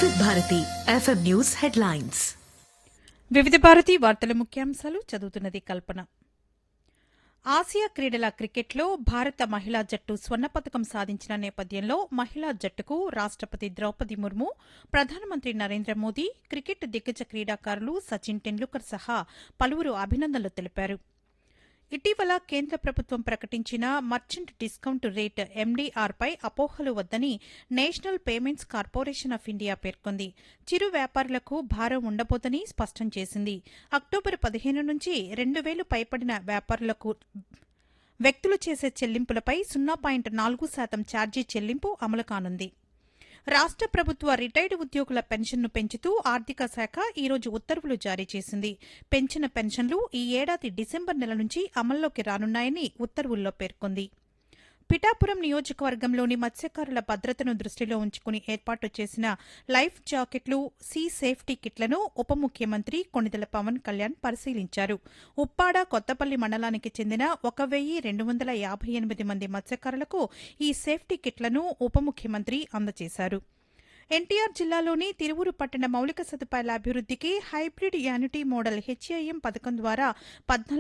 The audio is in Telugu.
వివిధ భారతి ఎఫ్ఎం న్యూస్ హెడ్లైన్స్ వివిధ భారతి వార్తల ముఖ్యాంశాలు చదువుతున్నది కల్పన ఆసియా క్రీడల క్రికెట్లో భారత మహిళా జట్టు స్వర్ణ పథకం సాధించిన నేపథ్యంలో మహిళా జట్టుకు రాష్టపతి ద్రౌపది ముర్ము ప్రధానమంత్రి నరేంద్ర మోదీ క్రికెట్ దిగ్గజ క్రీడాకారులు సచిన్ టెండూల్కర్ సహా పలువురు అభినందనలు తెలిపారు ఇటీవల కేంద్ర ప్రభుత్వం ప్రకటించిన మర్చెంట్ డిస్కౌంట్ రేట్ ఎండీఆర్పై అపోహలు వద్దని National Payments Corporation of India పేర్కొంది చిరు వ్యాపారులకు భారం ఉండబోదని స్పష్టం చేసింది అక్టోబర్ పదిహేను నుంచి రెండు వేలు పైబడిన వ్యాపారులకు వ్యక్తులు చేసే చెల్లింపులపై సున్నా పాయింట్ నాలుగు శాతం ఛార్జీ చెల్లింపు అమలు కానుంది రాష్ట ప్రభుత్వ రిటైర్డ్ ఉద్యోగుల పెన్షన్ను పెంచుతూ ఆర్థిక శాఖ ఈ రోజు ఉత్తర్వులు జారీ చేసింది పెంచిన పెన్షన్లు ఈ ఏడాది డిసెంబర్ నెల నుంచి అమల్లోకి రానున్నాయని ఉత్తర్వుల్లో పేర్కొంది పిఠాపురం నియోజకవర్గంలోని మత్స్యకారుల భద్రతను దృష్టిలో ఉంచుకుని ఏర్పాటు చేసిన లైఫ్ జాకెట్లు సీ సేఫ్టీ కిట్లను ఉప ముఖ్యమంత్రి కొణిదెల పవన్ కళ్యాణ్ పరిశీలించారు ఉప్పాడ కొత్తపల్లి మండలానికి చెందిన ఒక వెయ్యి రెండు వందల యాభై ఎనిమిది మంది మత్స్యకారులకు ఈ సేఫ్టీ కిట్లను ఉప ముఖ్యమంత్రి అందజేశారు ఎన్టీఆర్ జిల్లాలోని తిరువురు పట్టణ మౌలిక సదుపాయాల అభివృద్దికి హైబ్రిడ్ యానిటీ మోడల్ హెచ్ఐఎం పథకం ద్వారా పద్నాలుగు